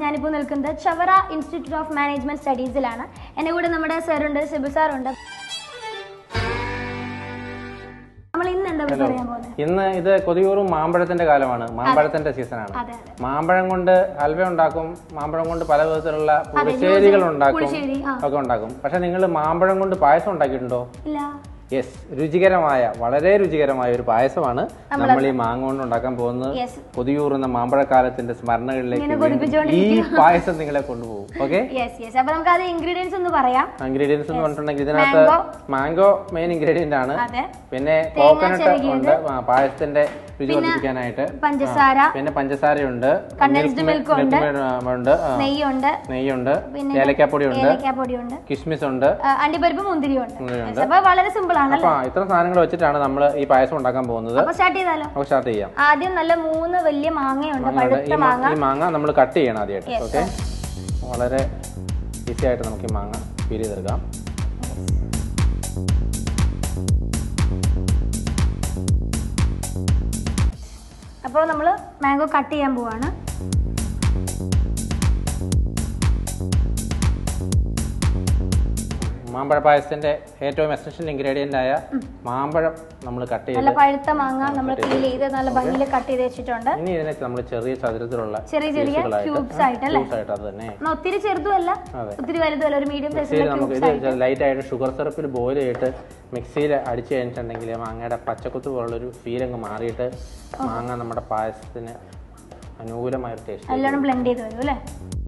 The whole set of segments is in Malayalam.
ഞാനിപ്പോൾ നിൽക്കുന്നത് ചവറ ഇൻസ്റ്റിറ്റ്യൂട്ട് ഓഫ് മാനേജ്മെന്റ് സ്റ്റഡീസിലാണ് എൻ്റെ കൂടെ നമ്മുടെ സാറുണ്ട് സിബു സാറുണ്ട് നമ്മൾ ഇന്ന് എന്താ പറയാൻ പോകുന്നത് ഇന്ന് ഇത് കൊതിയൂറും മാമ്പഴത്തിന്റെ കാലമാണ് മാമ്പഴത്തിന്റെ സീസണാണ് അതെ അതെ മാമ്പഴം കൊണ്ട് ഹൽവ ഉണ്ടാക്കും മാമ്പഴം കൊണ്ട് പല വിധത്തിലുള്ള പുളിശ്ശേരികൾ ഉണ്ടാക്കും പുളിശ്ശേരി ആ ഒക്കെ ഉണ്ടാക്കും പക്ഷെ നിങ്ങൾ മാമ്പഴം കൊണ്ട് പായസം ഉണ്ടാക്കിയിട്ടുണ്ടോ ഇല്ല യെസ് രുചികരമായ വളരെ രുചികരമായ ഒരു പായസമാണ് നമ്മൾ ഈ മാങ്ങ കൊണ്ട് ഉണ്ടാക്കാൻ പോകുന്നത് യെസ് കൊതിയൂറുന്ന മാമ്പഴക്കാലത്തിന്റെ സ്മരണകളിലേക്ക് ഇങ്ങനെ വീണ്ടും ഈ കൊതിപ്പിച്ചുകൊണ്ടിരിക്കുക. പായസം നിങ്ങളെ കൊണ്ടുപോകും ഓക്കെ യെസ് യെസ് അപ്പൊ നമുക്ക് അത് ഇൻഗ്രീഡിയൻസ് ഒന്ന് പറയാം ഇൻഗ്രീഡിയൻസ് എന്ന് പറഞ്ഞിട്ടുണ്ടെങ്കിൽ ഇതിനകത്ത് മാംഗോ മെയിൻ ഇൻഗ്രീഡിയന്റ് ആണ് അതെ പിന്നെ കോക്കനട്ട് ഉണ്ട് ആ, പായസത്തിന്റെ രുചി വർദ്ധിപ്പിക്കാനായിട്ട് പഞ്ചസാര പിന്നെ പഞ്ചസാരയുണ്ട് Condensed milk ഉണ്ട്. milk ഉണ്ട് ആ, നെയ്യുണ്ട് നെയ്യുണ്ട് പിന്നെ ഏലക്കാപ്പൊടി ഉണ്ട് ഏലക്കാപ്പൊടിയുണ്ട് കിസ്മിസ് ഉണ്ട് ആ, അണ്ടിപ്പരിപ്പ് മുന്തിരിയുണ്ട് മുന്തിരിയുണ്ട്. Yes, അപ്പൊ വളരെ സിമ്പിൾ ആണല്ലോ അപ്പൊ ഇത്ര സാധനങ്ങൾ വെച്ചിട്ടാണ് നമ്മൾ ഈ പായസം ഉണ്ടാക്കാൻ പോകുന്നത് അപ്പൊ സ്റ്റാർട്ട് ചെയ്താലോ നമുക്ക് സ്റ്റാർട്ട് ചെയ്യാം ആദ്യം നല്ല മൂന്ന് വലിയ മാങ്ങയുണ്ട് നമ്മുടെ പഴുത്ത ഈ മാ- മാങ്ങ ഈ മാങ്ങ നമ്മൾ കട്ട് ചെയ്യണം ആദ്യമായിട്ട് Yes, ഓക്കെ വളരെ ഈസി ആയിട്ട് നമുക്ക് ഈ മാങ്ങ ഫീൽ ചെയ്തെടുക്കാം അപ്പോൾ നമ്മൾ മാംഗോ കട്ട് ചെയ്യാൻ പോവാണ് മാമ്പഴ പായസത്തിന്റെ ഏറ്റവും എസൻഷ്യൽ ഇൻഗ്രീഡിയന്റ് ആയ മാമ്പഴം നമ്മൾ കട്ട് ചെയ്ത് നല്ല പഴുത്ത മാങ്ങ നമ്മൾ പീൽ ചെയ്ത് നല്ല ഭംഗിയിൽ കട്ട് ചെയ്ത് വെച്ചിട്ടുണ്ട് ഇനി ഇതിനെ നമ്മൾ ചെറിയ ചതുരത്തിലുള്ള ചെറിയ ചെറിയ പീസുകളായിട്ട് ക്യൂബ്സ് ആയിട്ട് അല്ലേ cubes ആയിട്ട് അത് തന്നെ എന്നാ ഒത്തിരി ചെറുതുമല്ല അതെ. ഒത്തിരി വലുതുമല്ല ഒരു മീഡിയം മിക്സിയിൽ സൈസിലുള്ള നമുക്ക് ക്യൂബ്സ് ഇത് ലൈറ്റ് ആയിട്ട് ഷുഗർ സിറപ്പിൽ ബോയിൽ ചെയ്തിട്ട് മിക്സിയിൽ അടിച്ചു കഴിഞ്ഞിട്ടുണ്ടെങ്കിൽ മാങ്ങയുടെ പച്ചക്കുത്ത് പോലുള്ളൊരു ഫീൽ അങ്ങ് മാറിയിട്ട് മാങ്ങ നമ്മുടെ പായസത്തിന് അനുകൂലമായ ഒരു ടേസ്റ്റ് നല്ലോണം ബ്ലെൻഡ് ചെയ്ത് വരും അല്ലേ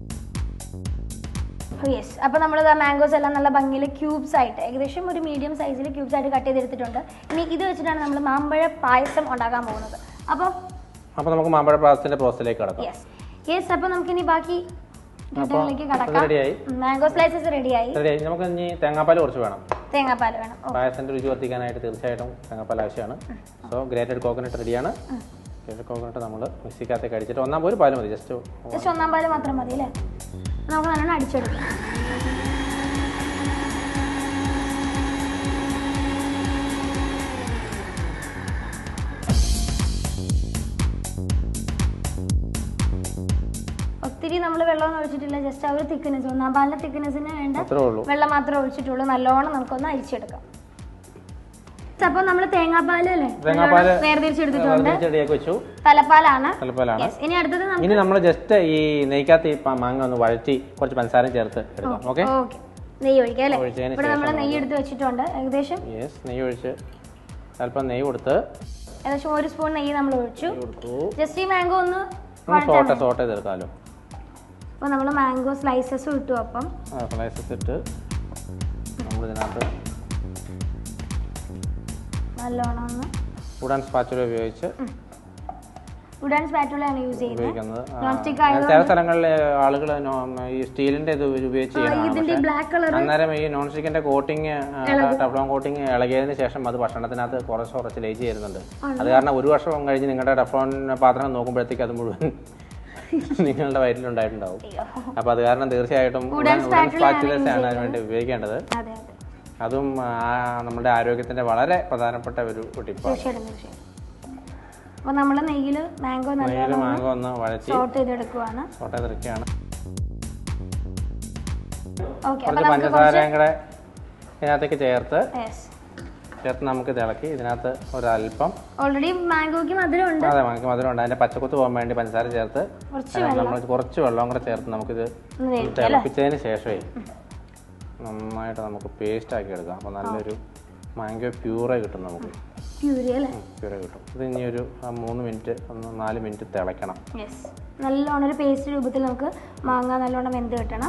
യെസ് അപ്പോൾ നമ്മൾ മാംഗോസ് എല്ലാം നല്ല ഭംഗിയിൽ ക്യൂബ്സ് ആയിട്ട് ഏകദേശം ഒരു മീഡിയം സൈസിൽ ക്യൂബ്സ് ആയിട്ട് കട്ട് ചെയ്തെടുത്തിട്ടുണ്ട് ഇനി ഇത് വെച്ചിട്ടാണ് നമ്മൾ മാമ്പഴ പായസം ഉണ്ടാക്കാൻ പോകുന്നത് അപ്പോൾ അപ്പോൾ നമുക്ക് മാമ്പഴ പായസത്തിന്റെ പ്രോസസ്സിലേക്ക് കടക്കാം യെസ് യെസ് അപ്പോൾ നമുക്കിനി ബാക്കി ഘട്ടങ്ങളിലേക്ക് ഇത് കടക്കാം റെഡിയായി മാംഗോ സ്ലൈസസ് റെഡിയായി റെഡിയായി നമുക്ക് ഇനി തേങ്ങാപ്പാൽ കുറച്ച് വേണം തേങ്ങാപ്പാൽ വേണം ഓ പായസത്തിന്റെ രുചി വർദ്ധിക്കാനായിട്ട് തീർച്ചയായിട്ടും തേങ്ങാപ്പാൽ ആവശ്യമാണ് സോ ഗ്രേറ്റഡ് കോക്കനട്ട് റെഡിയാണ് ഗ്രേറ്റഡ് കോക്കനട്ട് നമ്മൾ മിക്സിക്കകത്തേക്ക് അടിച്ചിട്ട് ഒന്നാം ഒരു പാല് മതി ജസ്റ്റ് ജസ്റ്റ് ഒന്നാം പാല് മാത്രം മതി അല്ലേ നമുക്ക് നല്ലോണം അടിച്ചെടുക്കാം ഒത്തിരി നമ്മൾ വെള്ളമൊന്നും ഒഴിച്ചിട്ടില്ല ജസ്റ്റ് ആ ഒരു തിക്നെസ് ഒന്നാം പാലിന്റെ തിക്നെസ്സിന് വേണ്ട അത്രേ ഉള്ളൂ വെള്ളം മാത്രമേ ഒഴിച്ചിട്ടുള്ളൂ നല്ലോണം നമുക്കൊന്ന് അരിച്ചെടുക്കാം അപ്പോൾ നമ്മൾ തേങ്ങാപ്പാൽ അല്ലേ തേങ്ങാപ്പാല് നല്ലോണം വേർതിരിച്ചെടുത്തിട്ടുണ്ട് ചെടിയൊക്കെ വെച്ചു തലപ്പാലാണ് തലപ്പാലാണ് Yes. ഇനി അടുത്തത് നമുക്ക് ഇനി നമ്മൾ ജസ്റ്റ് ഈ നെയ്ക്കകത്ത് ഈ പ- മാങ്ങ ഒന്ന് വഴറ്റി കുറച്ച് പഞ്ചസാര ചേർത്ത് എടുക്കാം ഓക്കെ ഓക്കെ നെയ്യ് ഒഴിക്കാം അല്ലേ ഒഴിച്ചതിന് ഇവിടെ നമ്മൾ നെയ്യ് എടുത്ത് വെച്ചിട്ടുണ്ട് ഏകദേശം യെസ് നെയ്യ് ഒഴിച്ച് അല്പം നെയ്യ് കൊടുത്ത് ഏകദേശം ഒരു സ്പൂൺ നെയ്യ് നമ്മൾ ഒഴിച്ചു നെയ്യ് കൊടുത്തു ജസ്റ്റ് ഈ മാംഗോ ഒന്ന് നമുക്ക് സോട്ട് സോട്ട് ചെയ്തെടുക്കാമല്ലോ അപ്പോൾ നമ്മൾ മാംഗോ സ്ലൈസസ് ഇട്ടു അപ്പം സ്ലൈസസ് ഇട്ട് നമ്മൾ ഇതിനകത്ത് നല്ലോണം ഒന്ന് ഉടൻ സ്പാച്ചുല ഉപയോഗിച്ച് ഉഡൻ സ്പാറ്റുളയാണ് യൂസ് ചെയ്യുന്നത് ഉപയോഗിക്കുന്നത് ആ, നോൺ സ്റ്റിക്ക് ചില സ്ഥലങ്ങളിലെ ആളുകൾ ഈ സ്റ്റീലിന്റെ ഇത് ഉപയോഗിച്ച് ചെയ്യണതാണ് ഇതിന്റെ ബ്ലാക്ക് കളർ അന്നേരം ഈ നോൺ സ്റ്റിക്കിന്റെ കോട്ടിങ് ടഫ്ലോൺ കോട്ടിങ് ഇളകിയതിന് ശേഷം അത് ഭക്ഷണത്തിനകത്ത് കുറച്ച് കുറച്ച് ലയിച്ച് ചേരുന്നുണ്ട് അത് കാരണം ഒരു വർഷം കഴിഞ്ഞ് നിങ്ങളുടെ ടഫ്ലോൺ പാത്രം നോക്കുമ്പോഴത്തേക്ക് അത് മുഴുവൻ നിങ്ങളുടെ വയറ്റിലുണ്ടായിട്ടുണ്ടാവും അപ്പൊ അത് കാരണം തീർച്ചയായിട്ടും ഉടൻ സ്പാച്ചുലേഴ്സ് ആണ് അതിന് വേണ്ടി ഉപയോഗിക്കേണ്ടത് അതെ അതെ അതും ആ, നമ്മുടെ ആരോഗ്യത്തിന്റെ വളരെ പ്രധാനപ്പെട്ട ഒരു ടിപ്പാണ് തീർച്ചയായിട്ടും തീർച്ചയായിട്ടും അപ്പോൾ നമ്മൾ നെയ്യിൽ മാംഗോ നല്ല നെയ്യിൽ മാങ്ങ ഒന്ന് വഴറ്റി സോട്ട് ചെയ്തെടുക്കുവാണ് കോട്ടയം തിരക്കുകയാണ് ഓക്കെ കുറച്ച് പഞ്ചസാരയും കൂടെ ഇതിനകത്തേക്ക് ചേർത്ത് യെസ് ചേർത്ത് നമുക്ക് ഇത് ഇളക്കി ഇതിനകത്ത് ഒരല്പം ഓൾറെഡി മാംഗോക്ക് മധുരം ഉണ്ട് അതെ നമുക്ക് മധുരമുണ്ട് അതിന്റെ പച്ചക്കുത്ത് പോകാൻ വേണ്ടി പഞ്ചസാര ചേർത്ത് കുറച്ച് അതിനകത്ത് നമ്മൾ കുറച്ച് വെള്ളം കൂടെ ചേർത്ത് നമുക്കിത് ഒന്ന് വേവിക്കാം തിളപ്പിച്ചതിന് ശേഷമേ നന്നായിട്ട് നമുക്ക് പേസ്റ്റ് ആക്കി എടുക്കാം അപ്പോൾ നല്ലൊരു മാംഗോ പ്യൂറേ കിട്ടും നമുക്ക് പ്യൂരി അല്ലേ പ്യൂറേ കിട്ടും ഇത് ഇനി ഒരു ആ, മൂന്ന് മിനിറ്റ് ഒന്ന് നാല് മിനിറ്റ് തിളയ്ക്കണം യെസ് നല്ലോണം ഒരു പേസ്റ്റ് രൂപത്തിൽ നമുക്ക് മാങ്ങ നല്ലോണം വെന്ത് കിട്ടണം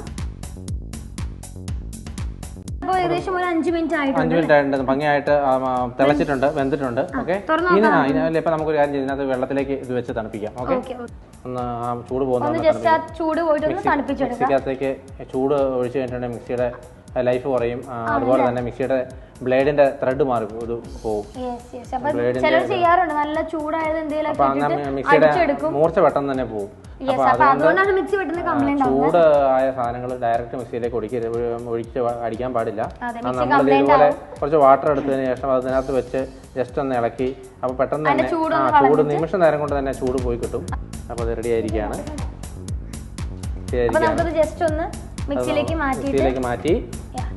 അപ്പോൾ ഏകദേശം ഒരു അഞ്ച് മിനിറ്റ് ആയിട്ടുണ്ട് അഞ്ച് മിനിറ്റ് ആയിട്ടുണ്ട് ഭംഗിയായിട്ട് ആ, ആ, തിളച്ചിട്ടുണ്ട് വെന്തിട്ടുണ്ട് ഓക്കെ തുറന്ന് ഇനി ആ ഇതിനകത്ത് ഇപ്പം നമുക്കൊരു കാര്യം ചെയ്യാം ഇതിനകത്ത് വെള്ളത്തിലേക്ക് ഇത് വെച്ച് തണുപ്പിക്കാം ഓക്കെ ഓക്കെ ഒന്ന് ആ ചൂട് പോകുന്ന ഒന്ന് ജസ്റ്റ് ആ ചൂട് പോയിട്ട് ഒന്ന് തണുപ്പിച്ചെടുക്കാം മിക്സിക്കകത്തേക്ക് ചൂട് ഒഴിച്ച് കഴിഞ്ഞിട്ടുണ്ടെങ്കിൽ മിക്സിയുടെ ലൈഫ് കുറയും ആ, അതുപോലെ തന്നെ മിക്സിയുടെ ബ്ലേഡിന്റെ ത്രെഡ് മാറി ഇത് പോകും യെസ് യെസ് അപ്പൊ ചിലർ ചെയ്യാറുണ്ട് നല്ല ചൂടായത് എന്തെങ്കിലും അപ്പൊ അങ്ങനെ മിക്സിയുടെ മൂർച്ച പെട്ടെന്ന് തന്നെ പോകും യെസ് അപ്പൊ അതുകൊണ്ടാണ് മിക്സി പെട്ടെന്ന് കംപ്ലൈന്റ് ആവും ചൂട് ആയ സാധനങ്ങൾ ഡയറക്റ്റ് മിക്സിയിലേക്ക് ഒഴിക്കരുത് ഒഴി- ഒഴിച്ച് വ- അടിക്കാൻ പാടില്ല അതെ, ആ, നമ്മൾ ഇതുപോലെ കുറച്ച് വാട്ടർ എടുത്തതിന് ശേഷം അതിനകത്ത് വെച്ച് ജസ്റ്റ് ഒന്ന് ഇളക്കി അപ്പൊ പെട്ടെന്ന് തന്നെ ആ ചൂട് നിമിഷ നേരം കൊണ്ട് തന്നെ ചൂട് പോയി കിട്ടും അപ്പൊ അത് റെഡി ആയിരിക്കുകയാണ് അപ്പൊ ചെയ്തിരിക്കുകയാണ് നമുക്കത് ജസ്റ്റ് ഒന്ന് മിക്സിയിലേക്ക് മാറ്റിയിട്ട് മിക്സിയിലേക്ക് മാറ്റി Yeah.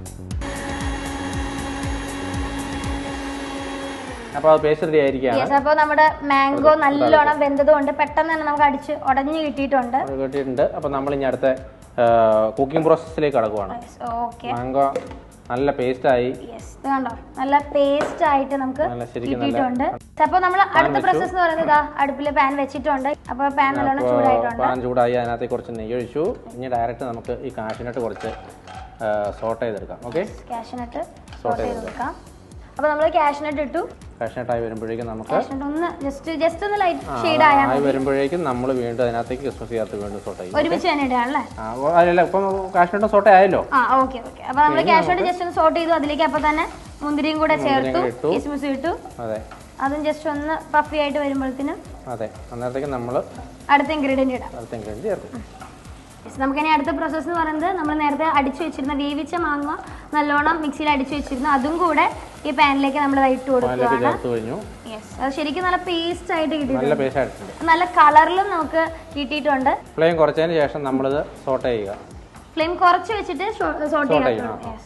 അപ്പോൾ അത് പേസ്റ്റ് റെഡി ആയിരിക്കുകയാണ് യെസ് അപ്പോൾ നമ്മുടെ മാംഗോ നല്ലോണം വെന്തത് കൊണ്ട് പെട്ടെന്ന് തന്നെ നമുക്ക് അടിച്ച് ഉടഞ്ഞു കിട്ടിയിട്ടുണ്ട് അത് കിട്ടിയിട്ടുണ്ട് അപ്പോൾ നമ്മൾ ഇനി അടുത്ത കുക്കിംഗ് പ്രോസസ്സിലേക്ക് കടക്കുവാണ് ഓക്കെ മാംഗോ നല്ല പേസ്റ്റായി യെസ് ഇത് കണ്ടോ നല്ല പേസ്റ്റ് ആയിട്ട് നമുക്ക് നല്ല ശരിക്കും നല്ല കിട്ടിയിട്ടുണ്ട് അപ്പോൾ നമ്മൾ അടുത്ത പ്രോസസ്സ് എന്ന് പറയുന്നത് ഇതാ അടുപ്പിൽ പാൻ വെച്ചിട്ടുണ്ട് അപ്പോൾ പാൻ നല്ലോണം ചൂടായിട്ടുണ്ട് പാൻ ചൂടായി അതിനകത്ത് കുറച്ച് നെയ്യ് ഒഴിച്ചു ഇനി ഡയറക്റ്റ് നമുക്ക് ഈ കാഷ്യൂനട്ട് കുറച്ച് സോട്ട് ചെയ്തെടുക്കാം ഓക്കെ കാഷ്നട്ട് സോട്ട് ചെയ്ത് കൊടുക്കാം അപ്പോൾ നമ്മൾ കാഷ്നട്ട് ഇട്ടു കാഷ്യൂനട്ടായി വരുമ്പോഴേക്കും നമുക്ക് കാഷ്നട്ട് ഒന്ന് ജസ്റ്റ് ജസ്റ്റ് ഒന്ന് ലൈറ്റ് ഷെയ്ഡ് ആയാൽ ആയി വരുമ്പോഴേക്കും നമ്മൾ വീണ്ടും അതിനകത്തേക്ക് ക്രിസ്മസ് ചേർത്ത് വീണ്ടും സോട്ട് ചെയ്യും ഒരുമിച്ച് തന്നെ ഇടാണല്ലേ ആ, ഓ, അല്ലല്ല ഇപ്പം കാഷ്യൂനട്ട് സോട്ട് ആയല്ലോ ആ ഓക്കെ ഓക്കെ അപ്പോൾ നമ്മൾ കാഷ്നട്ട് ജസ്റ്റ് ഒന്ന് സോട്ട് ചെയ്തു അതിലേക്ക് അപ്പോൾ തന്നെ മുന്തിരിയും കൂടെ ചേർത്തു കൂടെ ഇട്ടു. കിസ്മിസ് ഇട്ടു അതെ അതും ജസ്റ്റ് ഒന്ന് പഫി ആയിട്ട് വരുമ്പോഴത്തേനും അതെ അന്നേരത്തേക്ക് നമ്മൾ അടുത്ത ഇൻഗ്രീഡിയൻറ്റ് ഇടാം അടുത്ത ഇൻഗ്രീഡിയൻറ്റ് ചേർക്കും Yes, നമുക്കിനി അടുത്ത പ്രോസസ്സ് എന്ന് പറയുന്നത് നമ്മൾ നേരത്തെ അടിച്ചു വെച്ചിരുന്ന വേവിച്ച മാങ്ങ നല്ലോണം മിക്സിയിൽ അടിച്ചു വെച്ചിരുന്നു അതും കൂടെ ഈ പാനിലേക്ക് നമ്മൾ ഇട്ട് പാനിലേക്ക് കൊടുക്കുകയാണ് ചേർത്ത് കഴിഞ്ഞു യെസ് അത് ശരിക്കും നല്ല പേസ്റ്റ് ആയിട്ട് കിട്ടിയിട്ടുണ്ട് നല്ല പേസ്റ്റ് ആയിട്ടുണ്ട് നല്ല കളറിലും നമുക്ക് കിട്ടിയിട്ടുണ്ട് ഫ്ലെയിം കുറച്ചതിന് ശേഷം നമ്മളിത് സോട്ട് ചെയ്യുക ഫ്ലെയിം കുറച്ച് വെച്ചിട്ട് സോട്ട് Sort ചെയ്യാം ചെയ്യണം, ആ.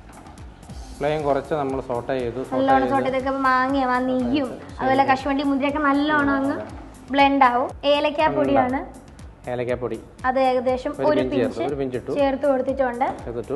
ഫ്ലെയിം കുറച്ച് നമ്മൾ സോട്ട് ചെയ്തു സോട്ട് നല്ലോണം സോട്ട് ചെയ്തൊക്കെ മാങ്ങയും ആ നെയ്യും അതുപോലെ കശുവണ്ടി മുന്തിരിയൊക്കെ നല്ലോണം അങ്ങ് ബ്ലെൻഡ് ആവും ഏലക്കാ പൊടിയാണ് ഏലക്കാപ്പൊടി അത് ഏകദേശം ഒരു ഒരു പിഞ്ച് ചേർത്ത് പിഞ്ച് ഒരു പിഞ്ച് ഇട്ടു ചേർത്ത് കൊടുത്തിട്ടുണ്ട് ചെയ്തിട്ടു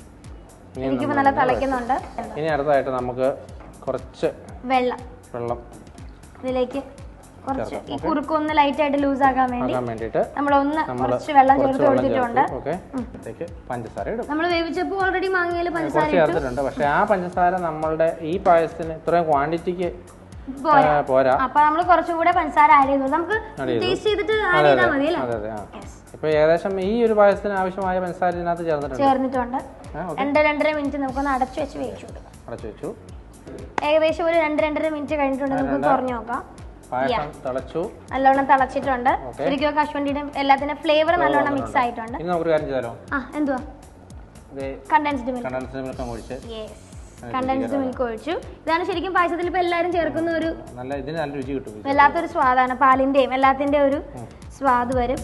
ഇനി എനിക്കിപ്പോൾ നമ്മൾ നല്ല തിളയ്ക്കുന്നുണ്ട് ഇനി അടുത്തതായിട്ട് നമുക്ക് കുറച്ച് വെള്ളം വെള്ളം ഇതിലേക്ക് കുറച്ച് ചേർക്കാം, ഈ കുറുക്കൊന്ന് ലൈറ്റ് ആയിട്ട് ലൂസ് ആക്കാൻ വേണ്ടി ആക്കാൻ വേണ്ടിയിട്ട് നമ്മൾ ഒന്ന് നമ്മൾ കുറച്ച് വെള്ളം ചേർത്ത് കൊടുത്തിട്ടുണ്ട് ഓക്കെ അപ്പോഴത്തേക്ക് പഞ്ചസാര ഇടും നമ്മൾ വേവിച്ചപ്പോൾ ഓൾറെഡി മാങ്ങയിൽ പഞ്ചസാര കുറച്ച് ചേർത്തിട്ടുണ്ട് പക്ഷെ ആ പഞ്ചസാര നമ്മളുടെ ഈ പായസത്തിന് ഇത്രയും ക്വാണ്ടിറ്റിക്ക് പോരാ പോരാ അപ്പൊ നമ്മൾ കുറച്ചും കൂടെ പഞ്ചസാര ആഡ് ചെയ്തു നമുക്ക് Add ചെയ്തു. ടേസ്റ്റ് ചെയ്തിട്ട് ആഡ് അതെ ചെയ്താൽ അതെ മതി അല്ലേ അതെ അതെ ആ Yes. ഇപ്പൊ ഏകദേശം ഈ ഒരു പായസത്തിന് ആവശ്യമായ പഞ്ചസാര ഇതിനകത്ത് ചേർന്നിട്ടുണ്ട് ചേർന്നിട്ടുണ്ട് ആ, ഓക്കെ രണ്ട് രണ്ടര മിനിറ്റ് നമുക്കൊന്ന് അടച്ചു വെച്ച് വേവിച്ചു കൊടുക്കാം അടച്ചു വെച്ചു ഏകദേശം ഒരു രണ്ട് രണ്ടര മിനിറ്റ് കഴിഞ്ഞിട്ടുണ്ട് നമുക്ക് തുറന്നു നോക്കാം പായസം തിളച്ചു നല്ലോണം തിളച്ചിട്ടുണ്ട് Okay. ശരിക്കും കശുവണ്ടിയുടെ എല്ലാത്തിന്റെ ഫ്ലേവർ നല്ലോണം മിക്സ് ആയിട്ടുണ്ട് ഇനി നമുക്കൊരു കാര്യം ചെയ്താലോ ആ എന്തുവാ ഇത് കണ്ടൻസ്ഡ് മിൽക്ക് കണ്ടൻസ് മിൽക്കം ഒഴിച്ച് യെസ് കണ്ടൻസ്ഡ് മിൽക്ക് ഒഴിച്ചു ഇതാണ് ശരിക്കും പായസത്തിൽ ഇപ്പൊ എല്ലാവരും ചേർക്കുന്ന ഒരു നല്ല ഇതിന് നല്ല രുചി കിട്ടും ഇത്. വല്ലാത്തൊരു സ്വാദാണ് പാലിന്റെയും എല്ലാത്തിന്റെ ഒരു സ്വാദ് വരും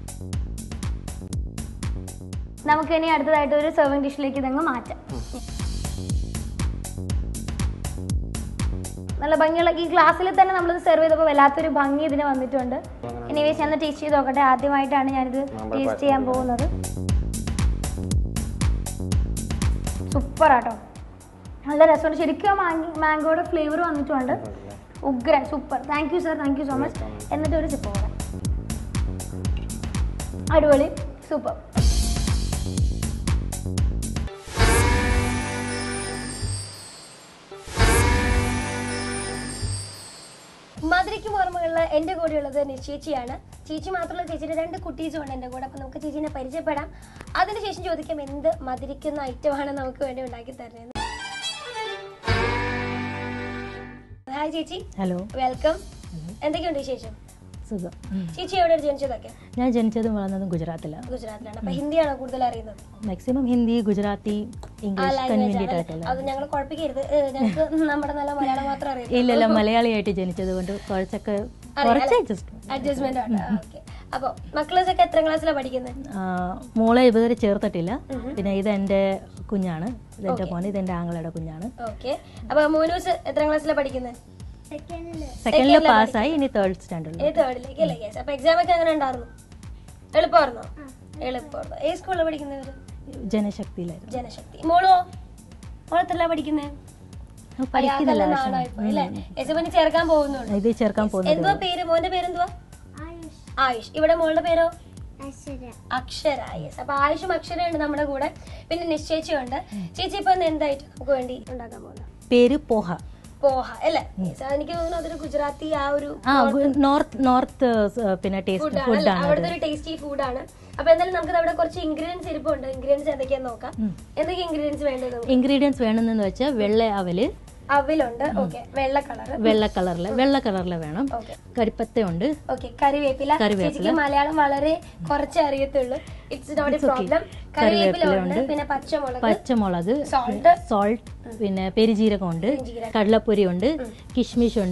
നമുക്ക് ഇനി അടുത്തതായിട്ട് ഒരു സെർവിങ് ഡിഷിലേക്ക് ഇതങ്ങ് മാറ്റാം നല്ല ഭംഗിയുള്ള ഈ ഗ്ലാസ്സിൽ തന്നെ നമ്മളിത് സെർവ് ചെയ്തപ്പോൾ വല്ലാത്തൊരു ഭംഗി ഇതിന് വന്നിട്ടുണ്ട് ഇനി വേസ് ഞാൻ ടേസ്റ്റ് ചെയ്ത് നോക്കട്ടെ ആദ്യമായിട്ടാണ് ഞാനിത് ടേസ്റ്റ് ചെയ്യാൻ പോകുന്നത് സൂപ്പർ ആട്ടോ നല്ല രസമുണ്ട് ശരിക്കും ആ മാങ്ങി മാംഗോയുടെ ഫ്ലേവർ വന്നിട്ടുണ്ട് ഉഗ്രൻ super thank you sir thank you so much എന്നിട്ട് ഒരു ചിപ്പ് കൂടെ അടിപൊളി സൂപ്പർ മധുരയ്ക്ക് ഓർമ്മകളിൽ എൻ്റെ കൂടെയുള്ളത് ചേച്ചിയാണ് ചേച്ചി മാത്രമല്ല ചേച്ചിയുടെ രണ്ട് കുട്ടീസും ഉണ്ട് എൻ്റെ കൂടെ അപ്പം നമുക്ക് ചേച്ചീനെ പരിചയപ്പെടാം അതിനുശേഷം ചോദിക്കാം എന്ത് മധുരിക്കുന്ന ഐറ്റമാണ് നമുക്ക് വേണ്ടി ഉണ്ടാക്കി തരുന്നത് ഹായ് ചേച്ചി ഹലോ വെൽക്കം എന്തൊക്കെയുണ്ട് വിശേഷം സുഖം ചേച്ചി എവിടെ ജനിച്ചതൊക്കെ ഞാൻ ജനിച്ചതും വളർന്നതും ഗുജറാത്തിലാണ് ഗുജറാത്തിലാണ് അപ്പൊ ഹിന്ദിയാണോ കൂടുതൽ അറിയുന്നത് മാക്സിമം ഹിന്ദി ഗുജറാത്തി ആ ഇംഗ്ലീഷ് ലാംഗ്വേജ് കൺവീനിയന്റ് ആണ് ആയിട്ടുള്ള അത് ഞങ്ങൾ കുഴപ്പിക്കരുത് ഏ, ഞങ്ങൾക്ക് നമ്മുടെ നല്ല മലയാളം മാത്രം അറിയാം ഇല്ലല്ല മലയാളിയായിട്ട് ജനിച്ചത് കൊണ്ട് കുറച്ചൊക്കെ കുറച്ച് അഡ്ജസ്റ്റ് അഡ്ജസ്റ്റ്മെന്റ് ആണ് ഓക്കെ അപ്പൊ മക്കളൊക്കെ എത്ര ക്ലാസ്സിലാണ് പഠിക്കുന്നത് മോളെ ഇതുവരെ ചേർത്തിട്ടില്ല പിന്നെ ഇത് എൻ്റെ കുഞ്ഞാണ് ഇതെൻ്റെ മോന് ഇതെൻ്റെ ആങ്ങളുടെ കുഞ്ഞാണ് ഓക്കെ അപ്പൊ മോനൂസ് എത്ര ക്ലാസ്സിലാണ് പഠിക്കുന്നത് സെക്കൻഡിൽ പാസ്സായി ഇനി തേർഡ് സ്റ്റാൻഡേർഡിൽ ഏത് തേർഡിലേക്ക് അല്ലേ യെസ് അപ്പൊ എക്സാം ഒക്കെ എങ്ങനെ ഉണ്ടായിരുന്നു എളുപ്പമായിരുന്നോ എളുപ്പമായിരുന്നു ഏത് സ്കൂളിൽ പഠിക്കുന്നവര് ജനശക്തിയിലായിരുന്നു ജനശക്തി മോളോ മോളെത്രല്ല പഠിക്കുന്നത് അവൾ പഠിക്കുന്നില്ല അല്ലേ യശപ്പനി ചേർക്കാൻ പോകുന്നുള്ളൂ ഇത് ചേർക്കാൻ പോകുന്നത് എന്തുവാ പേര് മോന്റെ പേരെന്തുവാ ആയുഷ് ഇവിടെ മോളുടെ പേരോ അക്ഷര യെസ് അപ്പൊ ആയുഷും അക്ഷരയുണ്ട് നമ്മുടെ കൂടെ പിന്നെ നിശ്ചയിച്ചുണ്ട് ചേച്ചി ഇപ്പൊ ഇന്ന് എന്തായിട്ട് നമുക്ക് വേണ്ടി ഉണ്ടാക്കാൻ പോകുന്നത് പേര് പോഹ പോഹ അല്ലേ Yes, എനിക്ക് തോന്നുന്നു അതൊരു ഗുജറാത്തി ആ ഒരു ആ നോർത്ത് നോർത്ത് പിന്നെ ടേസ്റ്റ് ഫുഡാണ് ഫുഡാണ് അവിടുത്തെ ഒരു ടേസ്റ്റി ഫുഡാണ് അപ്പൊ എന്തായാലും നമുക്ക് അവിടെ കുറച്ച് ഇൻഗ്രീഡിയൻസ് ഇരിപ്പുണ്ട് ഇൻഗ്രീഡിയൻസ് എന്തൊക്കെയാന്ന് നോക്കാം എന്തൊക്കെ ഇൻഗ്രീഡിയൻസ് വേണ്ടത് നമുക്ക്? ഇൻഗ്രീഡിയൻസ് വേണമെന്ന് വെച്ചാൽ വെള്ള അവല് അവിലുണ്ട് ഓക്കെ വെള്ള കളർ വെള്ള കളറിലെ വെള്ള കളറിലെ വേണം ഓക്കെ കരിപ്പത്തയുണ്ട് ഓക്കെ കറിവേപ്പില കറിവേപ്പില. ചേച്ചിക്ക് മലയാളം വളരെ കുറച്ച് അറിയത്തുള്ളൂ ഇറ്റ്സ് നോട്ട് എ പ്രോബ്ലം കറിവേപ്പില ഉണ്ട് പിന്നെ പച്ചമുളക് പച്ചമുളക് സോൾട്ട് സോൾട്ട് പിന്നെ പെരിജീരകം ഉണ്ട് കടലപ്പൊരി ഉണ്ട് കിഷ്മിഷ് ഉണ്ട്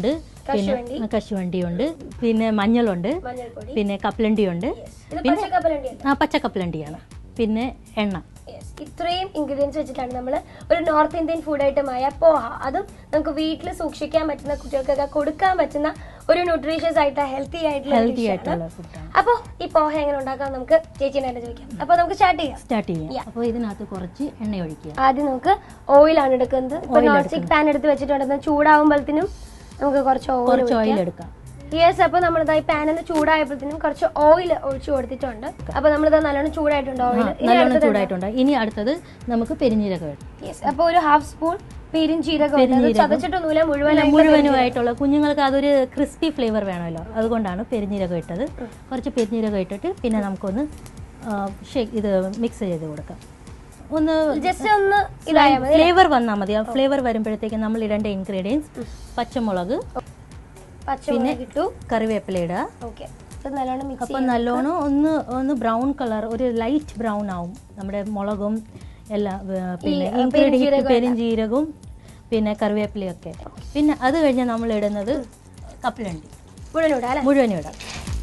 കശുവണ്ടി പിന്നെ കശുവണ്ടിയുണ്ട് പിന്നെ മഞ്ഞളുണ്ട് മഞ്ഞൾപ്പൊടി പിന്നെ കപ്പലണ്ടിയുണ്ട് ഇത് പച്ചക്കപ്പലണ്ടി അല്ലേ ആ പച്ച കപ്പലണ്ടിയാണ് പിന്നെ എണ്ണ Yes. ഇത്രയും ഇൻഗ്രീഡിയൻസ് വെച്ചിട്ടാണ് നമ്മൾ ഒരു നോർത്ത് ഇന്ത്യൻ ഫുഡ് ഐറ്റമായ പോഹ അതും നമുക്ക് വീട്ടിൽ സൂക്ഷിക്കാൻ പറ്റുന്ന കുട്ടികൾക്കൊക്കെ കൊടുക്കാൻ പറ്റുന്ന ഒരു ന്യൂട്രീഷ്യസ് ആയിട്ട് ഹെൽത്തി ആയിട്ടുള്ള ഒരു ഹെൽത്തി dish ആണ്. ആയിട്ടുള്ള ഫുഡാണ് അപ്പോൾ ഈ പോഹ എങ്ങനെ ഉണ്ടാക്കാം നമുക്ക് ചേച്ചീനെ തന്നെ ചോദിക്കാം അപ്പോൾ നമുക്ക് സ്റ്റാർട്ട് ചെയ്യാം സ്റ്റാർട്ട് ചെയ്യാം അപ്പോൾ ഇതിനകത്ത് കുറച്ച് എണ്ണ ഒഴിക്കുക ആദ്യം നമുക്ക് ഓയിലാണ് എടുക്കുന്നത് ഇപ്പൊ Oil നോൺ സ്റ്റിക് പാൻ എടുത്ത് വെച്ചിട്ടുണ്ടെന്ന് ചൂടാവുമ്പോഴത്തേനും നമുക്ക് കുറച്ച് ഓയിൽ കുറച്ച് ഓയിൽ എടുക്കാം യെസ് അപ്പൊ നമ്മളിതാ ഈ പാൻ ഒന്ന് ചൂടായപ്പോഴത്തേനും കുറച്ച് ഓയിൽ ഒഴിച്ചു കൊടുത്തിട്ടുണ്ട് അപ്പൊ നമ്മളിതാ നല്ലോണം ചൂടായിട്ടുണ്ട് ഓയിൽ നല്ലോണം ചൂടായിട്ടുണ്ട് ഇനി അടുത്തത് നമുക്ക് പെരിഞ്ഞീരകം ഇടാം യെസ് അപ്പൊ ഒരു ഹാഫ് സ്പൂൺ പെരിഞ്ചീരകം ഉണ്ട്. അത് ചതച്ചിട്ടൊന്നുമില്ല മുഴുവനായിട്ട് മുഴുവനുമായിട്ടുള്ള കുഞ്ഞുങ്ങൾക്ക് അതൊരു ക്രിസ്പി ഫ്ലേവർ വേണമല്ലോ അതുകൊണ്ടാണ് പെരിഞ്ഞീരകം ഇട്ടത് കുറച്ച് പെരിഞ്ഞീരകം ഇട്ടിട്ട് പിന്നെ നമുക്കൊന്ന് ഷേക്ക് ഇത് മിക്സ് ചെയ്ത് കൊടുക്കാം ഒന്ന് ജസ്റ്റ് ഒന്ന് ഇതായാൽ മതി ഫ്ലേവർ വന്നാൽ മതി ആ ഫ്ലേവർ വരുമ്പോഴത്തേക്ക് നമ്മൾ ഇടേണ്ട ഇൻഗ്രീഡിയൻസ് പച്ചമുളക് പച്ചമുളക് ഇട്ടു കറിവേപ്പില ഇടുക ഓക്കെ ഇത് നല്ലോണം മിക്സ് അപ്പം നല്ലോണം ഒന്ന് ഒന്ന് ബ്രൗൺ കളർ ഒരു ലൈറ്റ് ബ്രൗൺ ആവും നമ്മുടെ മുളകും എല്ലാം ഏർ, പിന്നെ ഇൻഗ്രീഡിയൻറ്റ് പെരുംജീരകവും പിന്നെ കറിവേപ്പിലയൊക്കെ പിന്നെ അത് കഴിഞ്ഞ് നമ്മൾ ഇടുന്നത് കപ്പലണ്ടി മുഴുവനൂടാ അല്ലെ മുഴുവനും ഇടാം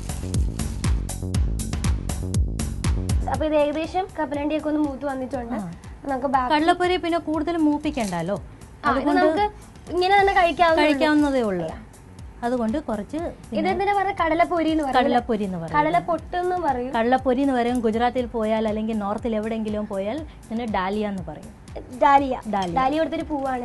അപ്പൊ ഇത് ഏകദേശം കപ്പലണ്ടിയൊക്കെ ഒന്ന് മൂത്ത് വന്നിട്ടുണ്ട് നമുക്ക് ബാക്കി കടലപ്പൊരി പിന്നെ കൂടുതൽ മൂപ്പിക്കണ്ടല്ലോ ഇത് നമുക്ക് ഇങ്ങനെ തന്നെ കഴിക്കാവുന്ന കഴിക്കാവുന്നതേ ഉള്ളൂ അതുകൊണ്ട് കുറച്ച് ഇതെന്തിനാ പറയുക കടലപ്പൊരി എന്ന് പറയും കടലപ്പൊരി എന്ന് പറയും കടല പൊട്ടെന്നും പറയും കടലപ്പൊരി എന്ന് പറയും ഗുജറാത്തിൽ പോയാൽ അല്ലെങ്കിൽ നോർത്തിൽ എവിടെയെങ്കിലും പോയാൽ ഇതിന് ഡാലിയ എന്ന് പറയും ഡാലിയ ഡാലിയ. ഡാലിയ കൊടുത്തൊരു പൂവാണ്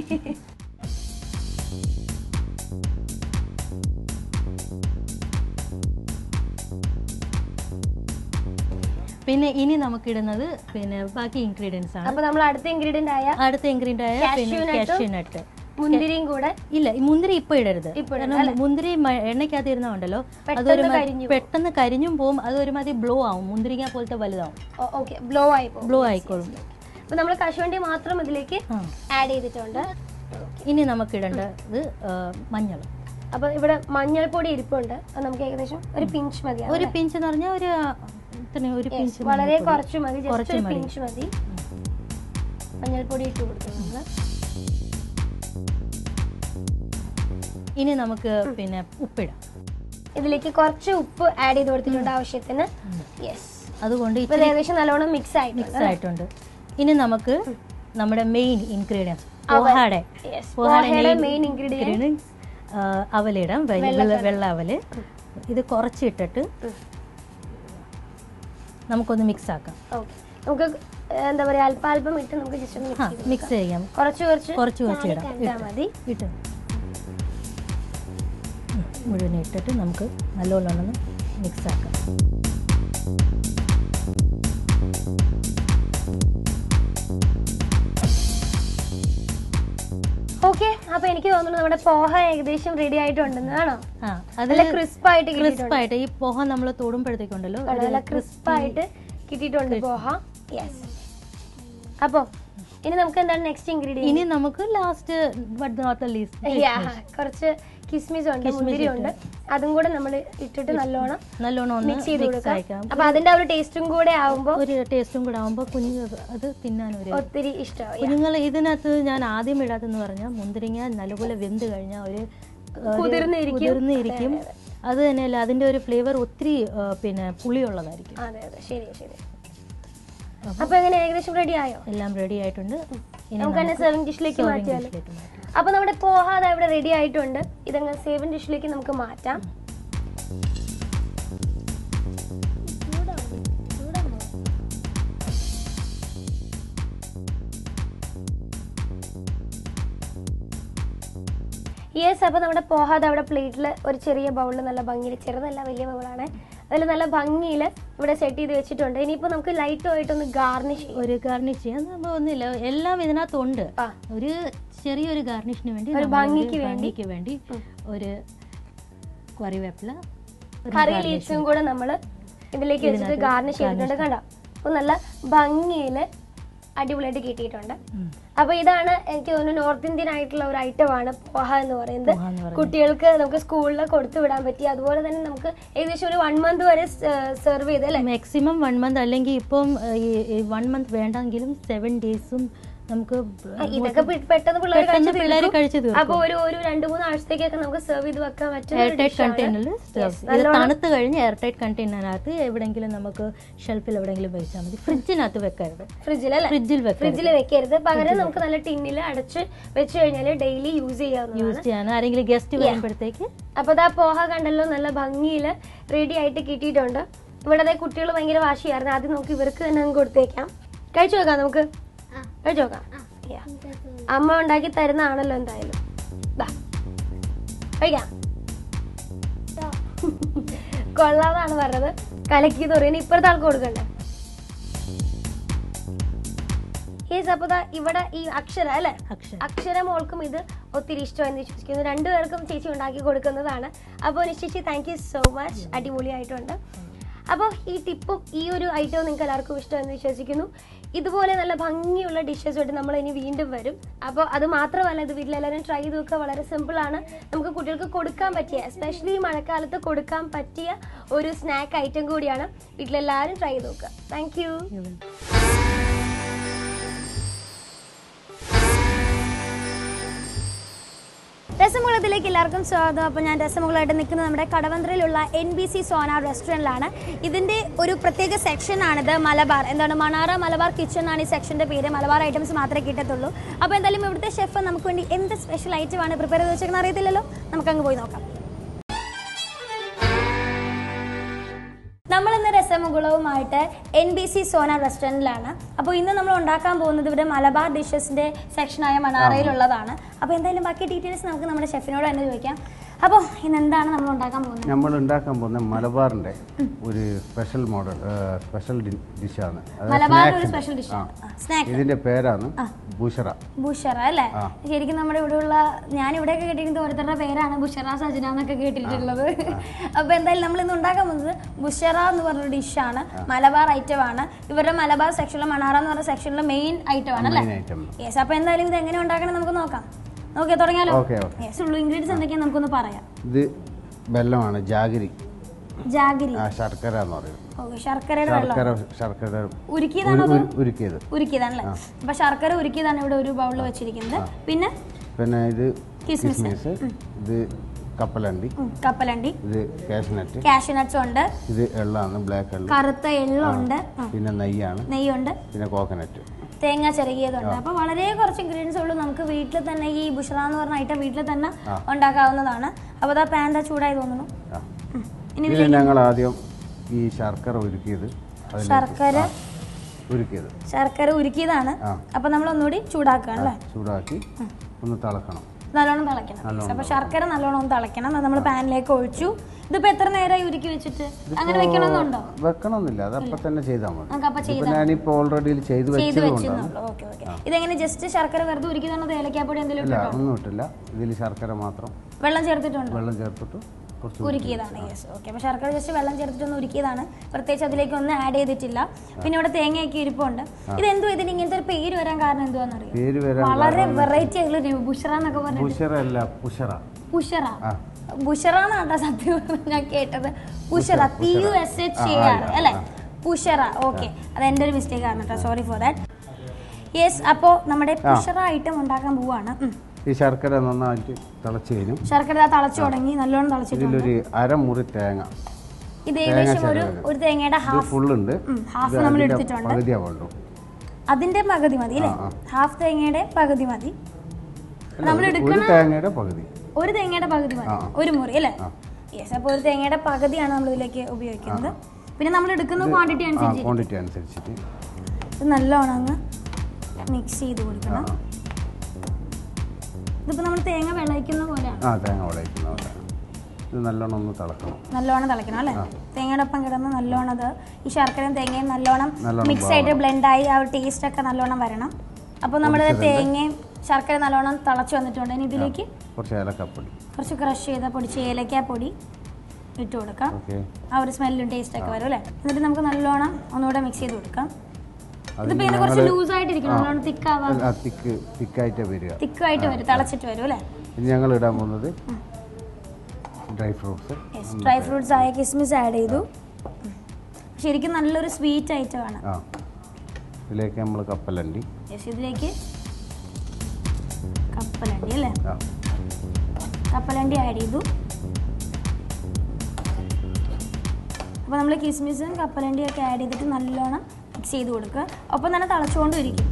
പിന്നെ ഇനി നമുക്കിടുന്നത് പിന്നെ ബാക്കി ഇൻഗ്രീഡിയൻസ് ആണ് അപ്പൊ നമ്മൾ അടുത്ത ഇൻഗ്രീഡിയന്റ് ആയ അടുത്ത ഇൻഗ്രീഡിയൻ്റ് ആയ പിന്നെ കാഷ്യൂ നട്ട് മുന്തിരിയും കൂടെ ഇല്ല ഈ മുന്തിരി ഇപ്പൊ ഇടരുത് ഇപ്പൊ കാരണം മുന്തിരി മ- എണ്ണയ്ക്കകത്ത് ഇരുന്നുണ്ടല്ലോ പെട്ടെന്ന് അതൊരു കരിഞ്ഞു പെട്ടെന്ന് കരിഞ്ഞും പോവും അത് ഒരുമാതിരി ബ്ലോ ആവും മുന്തിരിങ്ങ പോലത്തെ വലുതാവും ഓക്കെ ബ്ലോ ആയി പോകും ബ്ലോ ആയിക്കോളും അപ്പൊ നമ്മൾ കശുവണ്ടി മാത്രം ഇതിലേക്ക് ആ. ആഡ് ചെയ്തിട്ടുണ്ട് ഇനി നമുക്ക് ഇടേണ്ടത് മഞ്ഞൾ അപ്പൊ ഇവിടെ മഞ്ഞൾപ്പൊടി ഇരിപ്പുണ്ട് അത് നമുക്ക് ഏകദേശം ഒരു പിഞ്ച് മതി ഒരു പിഞ്ച് എന്ന് പറഞ്ഞാൽ ഒരു ഇത്രയും ഒരു പിഞ്ച് വളരെ കുറച്ച് മതി ജസ്റ്റ് കുറച്ച് ഒരു മതി. പിഞ്ച് മതി മഞ്ഞൾപ്പൊടി ഇട്ട് കൊടുത്തു നമ്മള് ഇനി നമുക്ക് പിന്നെ ഉപ്പിടാം ഇതിലേക്ക് കുറച്ച് ഉപ്പ് ആഡ് ചെയ്ത് കൊടുത്തിട്ടുണ്ട് ആവശ്യത്തിന് യെസ് അതുകൊണ്ട് ഇപ്പൊ ഇത് ഏകദേശം നല്ലോണം മിക്സ് ആയിട്ടുണ്ട് മിക്സ് ആയിട്ടുണ്ട് ഇനി നമുക്ക് നമ്മുടെ മെയിൻ ഇൻഗ്രീഡിയൻസ് പോഹാടെ Yes, പോഹയുടെ main ingredient. അവലിടാം വെ- വെള്ള- വെള്ള അവല് ഇത് കുറച്ചിട്ടിട്ട് നമുക്കൊന്ന് മിക്സ് ആക്കാം ഓക്കെ നമുക്ക് ഏഹ്, എന്താ പറയാ അല്പാൽപ്പം ഇട്ട് നമുക്ക് ജസ്റ്റ് ഒന്ന് ആ മിക്സ് ചെയ്ത് മിക്സ് ചെയ്യാം കുറച്ച് കുറച്ച് കുറച്ച് കുറച്ച് ഇടാം കണ്ടാ മതി ഇട്ട് ഉം, മുഴുവൻ ഇട്ടിട്ട് നമുക്ക് നല്ലോണം ഒന്ന് മിക്സ് ആക്കാം ഓക്കെ അപ്പൊ എനിക്ക് തോന്നുന്നു നമ്മുടെ പോഹ ഏകദേശം റെഡി ആയിട്ടുണ്ടെന്നാണോ ആ അത് നല്ല ക്രിസ്പ് ആയിട്ട് കിട്ടിയിട്ടുണ്ട് ക്രിസ്പായിട്ട് ഈ പോഹ നമ്മൾ തൊടുമ്പോഴത്തേക്കുണ്ടല്ലോ കണ്ടോ? നല്ല ക്രിസ്പ് ആയിട്ട് കിട്ടിയിട്ടുണ്ട് പോഹ യെസ് അപ്പൊ ഇനി നമുക്ക് എന്താണ് നെക്സ്റ്റ് ഇൻഗ്രീഡിയൻറ്റ് ഇനി നമുക്ക് ലാസ്റ്റ് ബട്ട് നോട്ട് ലീസ്റ്റ് കുറച്ച് കിസ്മിസ് ഉണ്ട് മുന്തിരി ഉണ്ട് അതും കൂടെ നമ്മൾ ഇട്ടിട്ട് നല്ലോണം നല്ലോണം ഒന്ന് മിക്സ് ചെയ്ത് മിക്സ് കൊടുക്കാം ആക്കാം അപ്പൊ അതിന്റെ ആ ഒരു ടേസ്റ്റും കൂടെ ആവുമ്പോ ഒരു ടേസ്റ്റും കൂടെ ആകുമ്പോൾ കുഞ്ഞ് അത് തിന്നാൻ ഒരു ഒത്തിരി ഇഷ്ടമായി കുഞ്ഞുങ്ങൾ ഇതിനകത്ത് ഞാൻ ആദ്യം ഇടാത്തെന്ന് പറഞ്ഞാൽ മുന്തിരിങ്ങ നല്ലപോലെ വെന്ത് കഴിഞ്ഞാൽ ഒരു ഒരു കുതിർന്നിരിക്കും. കുതിർന്നിരിക്കും അത് തന്നെയല്ല അതിന്റെ ഒരു ഫ്ലേവർ ഒത്തിരി ആ, പിന്നെ പുളിയുള്ളതായിരിക്കും അതെ അതെ ശരി ശരി അപ്പൊ എങ്ങനെ ഏകദേശം റെഡി ആയോ എല്ലാം റെഡി ആയിട്ടുണ്ട് ഇനി നമുക്ക് തന്നെ സെർവിംഗ് ഡിഷിലേക്ക് serving മാറ്റിയാലോ dish-ലേക്ക് മാറ്റാം. അപ്പൊ നമ്മുടെ പോഹ അതാ ഇവിടെ റെഡി ആയിട്ടുണ്ട് ഇതങ്ങ് സേവിംഗ് ഡിഷിലേക്ക് നമുക്ക് മാറ്റാം യെസ് അപ്പോൾ നമ്മുടെ പോഹ അത് അവിടെ പ്ലേറ്റിൽ ഒരു ചെറിയ ബൗളിൽ നല്ല ഭംഗിയിൽ ചെറുതല്ല വലിയ ബൗളാണ് അതിൽ നല്ല ഭംഗിയിൽ ഇവിടെ സെറ്റ് ചെയ്ത് വെച്ചിട്ടുണ്ട് ഇനിയിപ്പോൾ നമുക്ക് ലൈറ്റുമായിട്ടൊന്ന് ഗാർണിഷ് ചെയ്യാം ഒരു ഗാർണിഷ് ചെയ്യാൻ നമ്മൾ ഒന്നുമില്ല എല്ലാം ഇതിനകത്തുണ്ട് ആ. ഒരു ചെറിയൊരു ഗാർണിഷിന് വേണ്ടി ഒരു നമ്മൾ ഭംഗിക്ക് ഒരു വേണ്ടി. ഭംഗിക്ക് വേണ്ടി ഒരു കറിവേപ്പില ഒരു കറി garnish. ലീവ്സും കൂടെ നമ്മൾ ഇതിലേക്ക് വെച്ചിട്ട് ഗാർണിഷ് ചെയ്തിട്ടുണ്ട് കണ്ടോ അപ്പോൾ നല്ല ഭംഗിയിൽ അടിപൊളിയായിട്ട് കിട്ടിയിട്ടുണ്ട് ഉം. അപ്പൊ ഇതാണ് എനിക്ക് തോന്നുന്നു നോർത്ത് ഇന്ത്യൻ ആയിട്ടുള്ള ഒരു ഐറ്റം ആണ് പോഹ എന്ന് പറയുന്നത് പോഹ എന്ന് പറയുന്നത്. കുട്ടികൾക്ക് നമുക്ക് സ്കൂളിൽ കൊടുത്തു വിടാൻ പറ്റി അതുപോലെ തന്നെ നമുക്ക് ഏകദേശം ഒരു വൺ മന്ത് വരെ സെർവ് ചെയ്ത് അല്ലേ മാക്സിമം വൺ മന്ത് അല്ലെങ്കിൽ ഇപ്പം വൺ മന്ത് വേണ്ടെങ്കിലും സെവൻ ഡേയ്സും നമുക്ക് ആ, ഇതൊക്കെ പെ- പെട്ടെന്ന് പിള്ളേർ പെട്ടെന്ന് പിള്ളേര് കഴിച്ച് തീർക്കും. അപ്പൊ ഒരു ഒരു രണ്ട് മൂന്ന് ആഴ്ചത്തേക്കൊക്കെ നമുക്ക് സെർവ് ചെയ്ത് വെക്കാൻ പറ്റുന്ന എയർ ഒരു ടൈറ്റ് dish ആണ്. കണ്ടെയ്നറിൽ Yes, ഇത് നല്ലോണം തണുത്ത് കഴിഞ്ഞ് എയർ ടൈറ്റ് കണ്ടെയ്നറിനകത്ത് എവിടെയെങ്കിലും നമുക്ക് ഷെൽഫിൽ എവിടെയെങ്കിലും വെച്ചാൽ മതി ഫ്രിഡ്ജിനകത്ത് വെക്കരുത് ഫ്രിഡ്ജിലല്ലേ ഫ്രിഡ്ജിൽ വെക്കരുത് ഫ്രിഡ്ജിൽ വെക്കരുത് പകരം നമുക്ക് നല്ല ടിന്നിൽ അടച്ച് വെച്ച് കഴിഞ്ഞാൽ ഡെയിലി യൂസ് ചെയ്യാവുന്നതാണ് യൂസ് ചെയ്യാൻ ആരെങ്കിലും ഗസ്റ്റ് വരുമ്പോഴത്തേക്ക് അപ്പൊ ദാ പോഹ കണ്ടല്ലോ നല്ല ഭംഗിയിൽ റെഡി ആയിട്ട് കിട്ടിയിട്ടുണ്ട് ഇവിടെ ദേ കുട്ടികൾ ഭയങ്കര വാശിയായിരുന്നു ആദ്യം നമുക്ക് ഇവർക്ക് തന്നെ അങ്ങ് കൊടുത്തേക്കാം കഴിച്ചു നോക്കാം നമുക്ക് കഴിച്ചു നോക്കാം Yeah. അമ്മ ഉണ്ടാക്കി തരുന്നതാണല്ലോ എന്തായാലും ദാ. കഴിക്കാം കൊള്ളാതാണ് പറഞ്ഞത് കലക്കി തുറയുന്ന ഇപ്പുറത്തെ ആൾക്ക് കൊടുക്കണ്ടേ യെസ് അപ്പൊ ദാ ഇവിടെ ഈ അക്ഷര അല്ലെ അക്ഷരം അക്ഷര മോൾക്കും ഇത് ഒത്തിരി ഇഷ്ടമെന്ന് വിശ്വസിക്കുന്നു രണ്ടുപേർക്കും ചേച്ചി ഉണ്ടാക്കി കൊടുക്കുന്നതാണ് അപ്പോൾ നിശ്ചയിച്ച് താങ്ക് യു സോ മച്ച് അടിപൊളിയായിട്ടുണ്ട് അപ്പോൾ ഈ ടിപ്പും ഈ ഒരു ഐറ്റവും നിങ്ങൾക്ക് എല്ലാവർക്കും ഇഷ്ടമെന്ന് വിശ്വസിക്കുന്നു ഇതുപോലെ നല്ല ഭംഗിയുള്ള ഡിഷസ് ആയിട്ട് നമ്മൾ ഇനി വീണ്ടും വരും അപ്പോൾ അത് മാത്രമല്ല ഇത് വീട്ടിലെല്ലാവരും ട്രൈ ചെയ്ത് നോക്കുക വളരെ സിമ്പിളാണ് നമുക്ക് കുട്ടികൾക്ക് കൊടുക്കാൻ പറ്റിയ എസ്പെഷ്യലി ഈ മഴക്കാലത്ത് കൊടുക്കാൻ പറ്റിയ ഒരു സ്നാക്ക് ഐറ്റം കൂടിയാണ് വീട്ടിലെല്ലാവരും ട്രൈ ചെയ്ത് നോക്കുക താങ്ക് യു രസമുളത്തിലേക്ക് എല്ലാവർക്കും സ്വാഗതം അപ്പോൾ ഞാൻ രസമുകളായിട്ട് നിൽക്കുന്നത് നമ്മുടെ കടവന്ത്രയിലുള്ള എൻ ബി സി സോന റെസ്റ്റോറൻറ്റിലാണ് ഇതിൻ്റെ ഒരു പ്രത്യേക സെക്ഷനാണിത് മലബാർ എന്താണ് മണാറ മലബാർ കിച്ചൺ എന്നാണ് ഈ സെക്ഷൻ്റെ പേര് മലബാർ ഐറ്റംസ് മാത്രമേ കിട്ടത്തുള്ളൂ അപ്പോൾ എന്തായാലും ഇവിടുത്തെ ഷെഫ് നമുക്ക് വേണ്ടി എന്ത് സ്പെഷ്യൽ ഐറ്റമാണ് പ്രിപ്പയർ ചെയ്ത് വെച്ചേക്കുന്നത് അറിയത്തില്ലല്ലോ നമുക്കങ്ങ് പോയി നോക്കാം നമ്മൾ ഇന്ന് രസമുകുളവുമായിട്ട് എൻ ബി സി സോന റെസ്റ്റോറൻറ്റിലാണ് അപ്പോൾ ഇന്ന് നമ്മൾ ഉണ്ടാക്കാൻ പോകുന്നത് ഇവിടെ മലബാർ ഡിഷസിൻ്റെ സെക്ഷനായ മണാറയിലുള്ളതാണ് അപ്പോൾ എന്തായാലും ബാക്കി ഡീറ്റെയിൽസ് നമുക്ക് നമ്മുടെ ഷെഫിനോട് തന്നെ ചോദിക്കാം അപ്പോൾ ഇന്ന് എന്താണ് നമ്മൾ ഉണ്ടാക്കാൻ പോകുന്നത് നമ്മൾ ഉണ്ടാക്കാൻ പോകുന്ന മലബാറിന്റെ ഒരു സ്പെഷ്യൽ മോഡൽ സ്പെഷ്യൽ ഡിഷാണ് മലബാർ ഒരു സ്പെഷ്യൽ ഡിഷ് സ്നാക്ക് ഇതിന്റെ പേരാണ് ബുഷറ ബുഷറ അല്ലേ ശരിക്കും നമ്മുടെ ഇവിടെയുള്ള ഞാൻ ഇവിടെയൊക്കെ കേട്ടിരിക്കുന്നത് ഓരോരുത്തരുടെ പേരാണ് ബുഷറ സജന എന്നൊക്കെ കേട്ടിട്ടുള്ളത് അപ്പോൾ എന്തായാലും നമ്മൾ ഇന്ന് ഉണ്ടാക്കാൻ പോകുന്നത് ബുഷറ എന്ന് പറഞ്ഞൊരു ഡിഷാണ് മലബാർ ഐറ്റം ആണ് ഇവരുടെ മലബാർ സെക്ഷനിലെ മണാറ എന്ന് പറഞ്ഞ സെക്ഷനിലെ മെയിൻ ഐറ്റം ആണ് അല്ലേ മെയിൻ ഐറ്റം യെസ് അപ്പോൾ എന്തായാലും ഇത് എങ്ങനെ ഉണ്ടാക്കണം നമുക്ക് നോക്കാം നോക്കിയാ തുടങ്ങിയാലോ ഓക്കെ ഓക്കെ യെസ് ഉള്ളൂ ഇൻഗ്രീഡിയൻസ് എന്തൊക്കെയാ നമുക്കൊന്ന് പറയാം ഇത് വെല്ലമാണ് ജാഗിരി ജാഗിരി ആ ശർക്കര എന്ന് പറയും ഓക്കെ ശർക്കരയുടെ വെള്ളം ശർക്കര ശർക്കര ഉരുക്കിയതാണോ ഉരു- അതോ ഉരു- ഉരുക്കിയത് ഉരുക്കിയതാണല്ലേ അപ്പൊ ശർക്കര ഉരുക്കിയതാണ് ഇവിടെ ഒരു ബൗളിൽ വെച്ചിരിക്കുന്നത് പിന്നെ പിന്നെ ഇത് കിസ്മിസ്. കിസ്മിസ് ഇത് കപ്പലണ്ടി ഉം, കപ്പലണ്ടി ഇത് കാഷ്നട്ട് കാഷ്യൂ നട്ട്സ് ഉണ്ട് ഇത് എള്ളാണ് ബ്ലാക്ക് എള്ള് കറുത്ത എള്ളുണ്ട് ഉം, പിന്നെ നെയ്യാണ് നെയ്യുണ്ട് പിന്നെ കോക്കനട്ട് തേങ്ങ ചിരകിയതുണ്ട് അപ്പൊ വളരെ കുറച്ച് ഇൻഗ്രീഡിയൻസ് ഉള്ളൂ നമുക്ക് വീട്ടിൽ തന്നെ ഈ ബുഷറ എന്ന് പറഞ്ഞ ഐറ്റം വീട്ടിൽ തന്നെ ഉണ്ടാക്കാവുന്നതാണ് അപ്പോൾ അതാ പാൻ ദാ ചൂടായി തോന്നുന്നു ആ ഉം. ഇനി ഇത് ഞങ്ങൾ ആദ്യം ഈ ശർക്കര ഉരുക്കിയത് അതിലേക്ക് ശർക്കര ഉരുക്കിയത് ശർക്കര ഉരുക്കിയതാണ് ആ. അപ്പൊ നമ്മൾ ഒന്നുകൂടി ചൂടാക്കുകയാണ് അല്ലേ ചൂടാക്കി ഒന്ന് തിളക്കണം നല്ലോണം തിളയ്ക്കണം അപ്പൊ ശർക്കര നല്ലോണം ഒന്ന് തിളയ്ക്കണം അത് നമ്മൾ പാനിലേക്ക് ഒഴിച്ചു ഇതിപ്പോ എത്ര നേരമായി ഉരുക്കി വെച്ചിട്ട് അങ്ങനെ വെക്കണമെന്നുണ്ടോ വെക്കണമെന്നില്ല അതപ്പം തന്നെ ചെയ്താൽ മതി നമുക്ക് അപ്പൊ ഇപ്പൊ ഞാനിപ്പോൾ ഓൾറെഡി ചെയ്ത് ചെയ്ത് വെച്ചത് കൊണ്ടാണ് വെച്ചെന്നുള്ളൂ ഓക്കെ ഓക്കെ ഇതെങ്ങനെ ജസ്റ്റ് ശർക്കര വെറുതെ ഉരുക്കി തന്നെ ഏലക്കാപ്പൊടി എന്തെങ്കിലും ഇല്ല ഇട്ടിട്ടോ ഒന്നും ഇട്ടില്ല ഇതിൽ ശർക്കര മാത്രം വെള്ളം ചേർത്തിട്ടുണ്ടോ വെള്ളം ചേർത്തിട്ട് കുറച്ച് ഉരുക്കിയതാണ് യെസ് ഓക്കെ അപ്പോൾ ശർക്കര ജസ്റ്റ് വെള്ളം ചേർത്തിട്ടൊന്ന് ഉരുക്കിയതാണ് പ്രത്യേകിച്ച് അതിലേക്ക് ഒന്നും ആഡ് ചെയ്തിട്ടില്ല പിന്നെ ഇവിടെ തേങ്ങയൊക്കെ ഇരിപ്പുണ്ട് ഇതെന്തോ ഇതിന് ഇങ്ങനത്തെ ഒരു പേര് വരാൻ കാരണം എന്തുവാണെന്നറിയോ പേര് വരാൻ വളരെ വെറൈറ്റി ആയിട്ടുള്ള ഒരു ബുഷറ എന്നൊക്കെ പറഞ്ഞു പുഷറ അല്ല പുഷറ ബുഷറ ആ ബുഷറ എന്നാണ് സത്യം പറഞ്ഞാൽ ഞാൻ കേട്ടത് Bushra P U S H A R അല്ലേ പുഷറ ഓക്കെ അത് എൻ്റെ ഒരു മിസ്റ്റേക്ക് ആണ് കേട്ടോ സോറി ഫോർ ദാറ്റ് യെസ് അപ്പോൾ നമ്മുടെ പുഷറ ഐറ്റം ഉണ്ടാക്കാൻ പോവാണ് ഉം. ഈ ശർക്കര നന്നായിട്ട് തിളച്ച് കഴിഞ്ഞു ശർക്കര ദാ തിളച്ചു തുടങ്ങി നല്ലോണം തിളച്ചിട്ടുണ്ട് ഇതിലൊരു അരമുറി തേങ്ങ ഇത് ഏകദേശം ഒരു ഒരു തേങ്ങയുടെ ഇത് ഹാഫ് ഫുള്ളുണ്ട് ഹാഫ് ഇത് നമ്മൾ അതിന്റെ എടുത്തിട്ടുണ്ട് പകുതിയാ വേണ്ടു അതിന്റെ പകുതി മതി അല്ലേ ആ, ആ. ഹാഫ് തേങ്ങയുടെ പകുതി മതി അല്ല, നമ്മൾ ഒരു- ഒരു എടുക്കണ തേങ്ങയുടെ പകുതി ഒരു തേങ്ങയുടെ പകുതി മതി ആ. ഒരു മുറി അല്ലേ യെസ് അപ്പോൾ ഒരു തേങ്ങയുടെ പകുതിയാണ് നമ്മൾ ഇതിലേക്ക് ഉപയോഗിക്കുന്നത് പിന്നെ നമ്മൾ എടുക്കുന്ന ക്വാണ്ടിറ്റി ആ അനുസരിച്ച് ക്വാണ്ടിറ്റി അനുസരിച്ചിട്ട് ഇത് നല്ലോണം അങ്ങ് മിക്സ് ചെയ്ത് കൊടുക്കണം ഇതിപ്പോൾ നമ്മൾ തേങ്ങ വിളയിക്കുന്ന പോലെയാണ് ആ തേങ്ങ ഉടയ്ക്കുന്ന പോലെ ഇത് നല്ലോണം ഒന്ന് തിളക്കണം നല്ലോണം തിളയ്ക്കണം അല്ലേ തേങ്ങയുടെ ഒപ്പം കിടന്ന് നല്ലോണം അത് ഈ ശർക്കരയും തേങ്ങയും നല്ലോണം നല്ലോണം മിക്സ് ആയിട്ട് ബ്ലെൻഡായി ആ ഒരു ടേസ്റ്റ് ഒക്കെ നല്ലോണം വരണം അപ്പോൾ നമ്മുടെ തേങ്ങയും ശർക്കര നല്ലോണം തിളച്ച് വന്നിട്ടുണ്ട് ഇനി ഇതിലേക്ക് കുറച്ച് ഏലക്കപ്പൊടി കുറച്ച് ക്രഷ് ചെയ്ത പൊടിച്ച് ഏലക്ക പൊടി ഇട്ട് കൊടുക്കാം ഓക്കെ ആ ഒരു സ്മെല്ലും ടേസ്റ്റ് ഒക്കെ വരും അല്ലേ എന്നിട്ട് നമുക്ക് നല്ലോണം ഒന്നുകൂടെ മിക്സ് ചെയ്ത് കൊടുക്കാം അതിന് ഇതിപ്പോൾ ഇതിന് കുറച്ച് ലൂസ് ആയിട്ടിരിക്കണം നല്ലോണം തിക്കാവാം ആ തിക്ക് തിക്കായിട്ട് വരിക തിക്കായിട്ട് വരും തിളച്ചിട്ട് വരും അല്ലേ ഇനി ഞങ്ങൾ ഇടാൻ പോകുന്നത് dry fruits yes dry fruits ആയ കിസ്മിസ് ആഡ് ചെയ്തു ശരിക്കും നല്ലൊരു സ്വീറ്റ് ഐറ്റം ആണ് ആ ഇതിലേക്ക് നമ്മൾ കപ്പലണ്ടി യെസ് ഇതിലേക്ക് കപ്പലണ്ടി അല്ലേ ആ കപ്പലണ്ടി ആഡ് ചെയ്തു അപ്പോൾ നമ്മൾ കിസ്മിസും കപ്പലണ്ടിയും ഒക്കെ ആഡ് ചെയ്തിട്ട് നല്ലോണം മിക്സ് ചെയ്ത് കൊടുക്കുക ഒപ്പം തന്നെ തിളച്ചുകൊണ്ടും ഇരിക്കും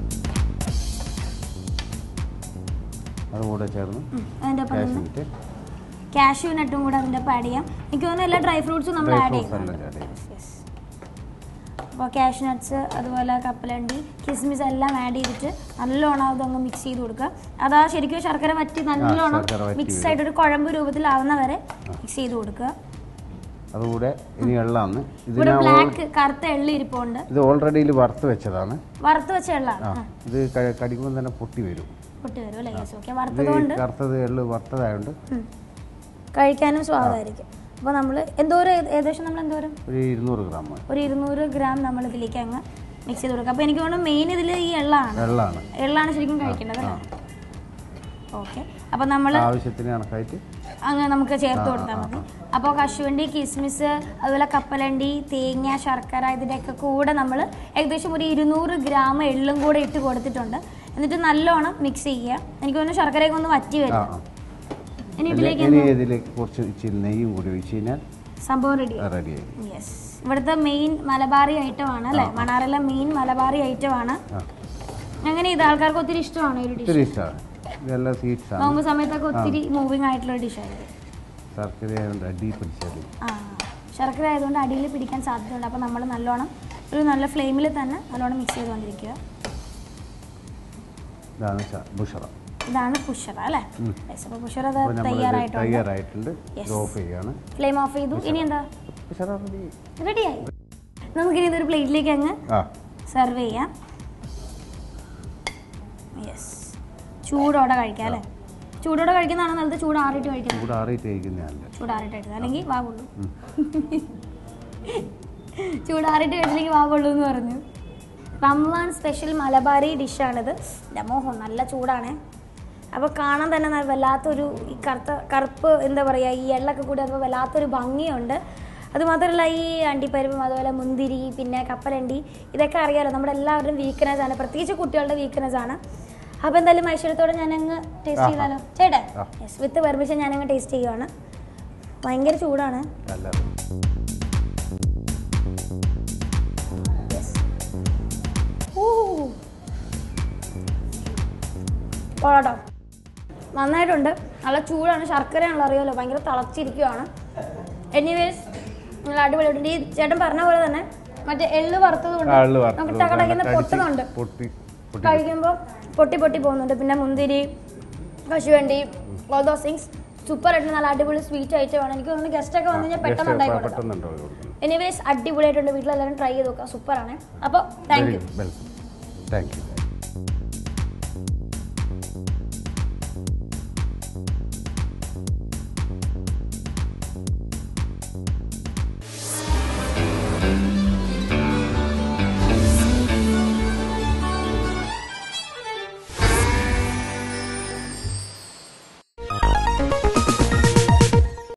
അതുകൂടെ ചേർന്ന് ഉം. അതിൻ്റെ ഒപ്പം കാശ് തന്നെ ഇട്ട് കാഷ്യൂ നട്ടും കൂടെ അതിൻ്റെ ഒപ്പം ആഡ് ചെയ്യാം എനിക്ക് തോന്നുന്നു എല്ലാ ഡ്രൈ ഫ്രൂട്ട്സും നമ്മൾ ഡ്രൈ ആഡ് ഫ്രൂട്ട്സ് ചെയ്യുന്നുണ്ട് എല്ലാം ആഡ് ചെയ്യും അപ്പോൾ കാഷ്യൂ നട്ട്സ് അതുപോലെ കപ്പലണ്ടി കിസ്മിസ് എല്ലാം ആഡ് ചെയ്തിട്ട് നല്ലോണം അതൊന്ന് മിക്സ് ചെയ്ത് കൊടുക്കുക അതാ ശരിക്കും ശർക്കര വറ്റി നല്ലോണം ശർക്കര വറ്റി മിക്സ് വരും. ആയിട്ട് ഒരു കുഴമ്പ് രൂപത്തിലാവുന്ന വരെ മിക്സ് ചെയ്ത് കൊടുക്കുക അതുകൂടെ ഇനി എള്ളാന്ന് ഇത് ഇവിടെ ഞാൻ ബ്ലാക്ക് കറുത്ത എള്ളി ഇരിപ്പുണ്ട് ഇത് ഓൾറെഡി വറുത്ത് വെച്ചതാണ് വറുത്ത് വെച്ച എള്ളാണ് ആ ഇത് ക- കടിക്കുമ്പോൾ തന്നെ പൊട്ടി വരും പൊട്ടി വരും അല്ലേ യെസ് ഓക്കെ ഇത് വറുത്തത് കൊണ്ട് കറുത്തത് എള്ള് വറുത്തതായതുകൊണ്ട് ഉം. കഴിക്കാനും സ്വാദായിരിക്കും അപ്പോൾ നമ്മൾ എന്തോരം ഏ- ഏകദേശം നമ്മൾ എന്തോരം ഒരു ഇരുന്നൂറ് ഗ്രാം മതി ഒരു ഇരുന്നൂറ് ഗ്രാം നമ്മൾ ഇതിലേക്ക് അങ്ങ് മിക്സ് ചെയ്ത് കൊടുക്കുക അപ്പോൾ എനിക്ക് തോന്നുന്നു മെയിൻ ഇതിൽ ഈ എള്ളാണ് എള്ളാണ് എള്ളാണ് ശരിക്കും കഴിക്കേണ്ടത് അല്ലേ ഓക്കെ അപ്പോൾ നമ്മൾ ആവശ്യത്തിന് കണക്കായിട്ട് അങ്ങ് നമുക്ക് ചേർത്ത് കൊടുത്താൽ മതി അപ്പോൾ കശുവണ്ടി കിസ്മിസ് അതുപോലെ കപ്പലണ്ടി തേങ്ങ ശർക്കര ഇതിൻ്റെയൊക്കെ കൂടെ നമ്മൾ ഏകദേശം ഒരു ഇരുന്നൂറ് ഗ്രാം എള്ളും കൂടെ ഇട്ട് കൊടുത്തിട്ടുണ്ട് എന്നിട്ട് നല്ലോണം മിക്സ് ചെയ്യുക എനിക്ക് തോന്നുന്നു ശർക്കരയൊക്കെ ഒന്ന് വറ്റി ആ വരും ആ. ഇനി ഇനി ഇതിലേക്ക് ഇനി ഇതിലേക്ക് കുറച്ച് ഇച്ചിരി നെയ്യും കൂടി ഒഴിച്ച് കഴിഞ്ഞാൽ സംഭവം റെഡി റെഡിയായി യെസ് ഇവിടുത്തെ മെയിൻ മലബാറി ഐറ്റം ആണ് അല്ലേ മണാറിലെ മെയിൻ മലബാറി ഐറ്റം ആണ് ആ അങ്ങനെ ഇത് ആൾക്കാർക്ക് ഒത്തിരി ഇഷ്ടമാണ് ഈ ഒരു ഡിഷ് ഒത്തിരി ഇഷ്ടമാണ് ഇതെല്ലാം സ്വീറ്റ്സ് ആണ് നോമ്പ് സമയത്തൊക്കെ ഒത്തിരി മൂവിങ് ആയിട്ടുള്ള ഡിഷായിരുന്നു ശർക്കര ആയതുകൊണ്ട് അടി പിടിച്ചത് ആ ശർക്കര ആയതുകൊണ്ട് അടിയിൽ പിടിക്കാൻ സാധ്യതയുണ്ട് അപ്പോൾ നമ്മൾ നല്ലോണം ഒരു നല്ല ഫ്ലെയിമിൽ തന്നെ നല്ലോണം മിക്സ് ചെയ്തുകൊണ്ടിരിക്കുക ഇതാണ് ച- ബുഷറ ഇതാണ് പുഷറ അല്ലേ യെസ് അപ്പോൾ പുഷറ അത് അപ്പോൾ നമ്മൾ തയ്യാറായിട്ടുണ്ട് തയ്യാറായിട്ടുണ്ട് Yes. ഇത് ഓഫ് ചെയ്യാണ് ഫ്ലെയിം ഓഫ് ചെയ്തു ഇനി എന്താ ബുഷറ റെഡി റെഡിയായി നമുക്കിനി ഇതൊരു പ്ലേറ്റിലേക്ക് അങ്ങ് ആ സെർവ് ചെയ്യാം യെസ് ചൂടോടെ കഴിക്കാം അല്ലേ ചൂടോടെ കഴിക്കുന്നതാണോ നല്ലത് ചൂടാറിയിട്ട് കഴിക്കുന്നത് ചൂട് ആറിയിട്ട് കഴിക്കുന്നതല്ല ചൂടാറിയിട്ട് കഴിക്കുന്നത് അല്ലെങ്കിൽ വാ കൊള്ളു ചൂടാറിയിട്ട് കഴിച്ചില്ലെങ്കിൽ വാ കൊള്ളു എന്ന് പറഞ്ഞു റംസാൻ സ്പെഷ്യൽ മലബാറി ഡിഷാണിത് ഡമോഹോ നല്ല ചൂടാണ് അപ്പോൾ കാണാൻ തന്നെ നല്ല വല്ലാത്തൊരു ഈ കറുത്ത കറുപ്പ് എന്താ പറയുക ഈ എള്ളൊക്കെ കൂടി അപ്പോൾ വല്ലാത്തൊരു ഭംഗിയുണ്ട് അതുമാത്രമല്ല ഈ അണ്ടിപ്പരിപ്പും അതുപോലെ മുന്തിരി പിന്നെ കപ്പലണ്ടി ഇതൊക്കെ അറിയാലോ നമ്മുടെ എല്ലാവരുടെയും വീക്ക്നെസ് ആണ് പ്രത്യേകിച്ച് കുട്ടികളുടെ വീക്ക്നെസ് ആണ് അപ്പോൾ എന്തായാലും ഐശ്വര്യത്തോടെ ഞാനങ്ങ് ടേസ്റ്റ് ചെയ്താലോ ചേട്ടാ ആ. യെസ് വിത്ത് പെർമിഷൻ ഞാനങ്ങ് ടേസ്റ്റ് ചെയ്യുവാണ് ഭയങ്കര ചൂടാണ് നല്ല കൊള്ളാട്ടോ നന്നായിട്ടുണ്ട് നല്ല ചൂടാണ് ശർക്കരയാണല്ലോ അറിയാമല്ലോ ഭയങ്കര തിളച്ചിരിക്കുവാണ് എനിവേസ് നല്ല അടിപൊളിയായിട്ടുണ്ട് ഈ ചേട്ടൻ പറഞ്ഞ പോലെ തന്നെ മറ്റേ എള്ള് വറുത്തത് കൊണ്ട് ആ, എള്ള് വറുത്തത് നമുക്ക് ടകടക്കുന്ന കൊണ്ട് പൊട്ടുന്നുണ്ട് പൊട്ടി പൊട്ടി കഴിക്കുമ്പോൾ പൊട്ടി പൊട്ടി പോകുന്നുണ്ട് പിന്നെ മുന്തിരി കശുവണ്ടി ഓൾ ദോസ് തിങ്സ് സൂപ്പർ ആയിട്ട് നല്ല അടിപൊളി സ്വീറ്റ് ഐറ്റമാണ് എനിക്ക് തോന്നുന്നു ഗസ്റ്റ് ഒക്കെ വന്നു കഴിഞ്ഞാൽ പെട്ടെന്ന് ഉണ്ടാക്കി കൊടുക്കാം പെട്ടെന്നുണ്ടോ കൊടുക്കുന്നു എനിവേസ് അടിപൊളിയായിട്ടുണ്ട് വീട്ടിലെല്ലാവരും ട്രൈ ചെയ്ത് നോക്കാം സൂപ്പറാണ് അപ്പോൾ thank you welcome thank U